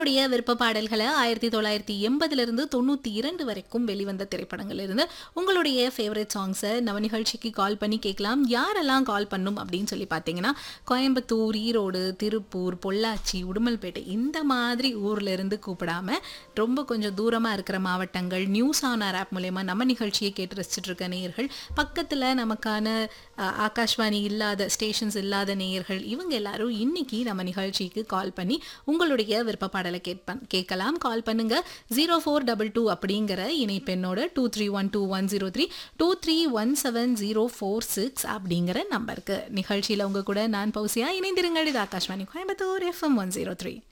உடைய விருப்ப பாடல்களை ஆயிரத்தி தொள்ளாயிரத்தி எண்பதுல இருந்து தொண்ணூத்தி இரண்டு வரைக்கும் வெளிவந்த திரைப்படங்கள்ல இருந்து உங்களுடைய ஃபேவரட் சாங்ஸை நம்ம நிகழ்ச்சிக்கு கால் பண்ணி கேட்கலாம் யாரெல்லாம் கால் பண்ணும் அப்படின்னு சொல்லி பார்த்தீங்கன்னா கோயம்புத்தூர் ஈரோடு திருப்பூர் பொள்ளாச்சி உடுமல்பேட்டை இந்த மாதிரி ஊர்ல இருந்து கூப்பிடாம ரொம்ப கொஞ்சம் தூரமா இருக்கிற மாவட்டங்கள் நியூஸ் ஆன் ஆர் ஆப் மூலயமா நம்ம நிகழ்ச்சியை கேட்டு ரசிச்சுட்டு இருக்க நேயர்கள் பக்கத்துல நமக்கான அஹ், ஆகாஷ்வாணி இல்லாத ஸ்டேஷன்ஸ் இல்லாத நேயர்கள் இவங்க எல்லாரும் இன்னைக்கு நம்ம நிகழ்ச்சிக்கு கால் பண்ணி உங்களுடைய விருப்ப பாடலை கேட்பன் கேட்கலாம் கால் பண்ணுங்க ஜீரோ ஃபோர் டபுள் டூ அப்படிங்கிற இணைப்பெண்ணோட two three one two one zero three two three one seven zero four six அப்படிங்கிற நம்பருக்கு நிகழ்ச்சியில் உங்க கூட நான் பௌசியா இணைந்திருங்கள் இது Akashvani Coimbatore F M one zero three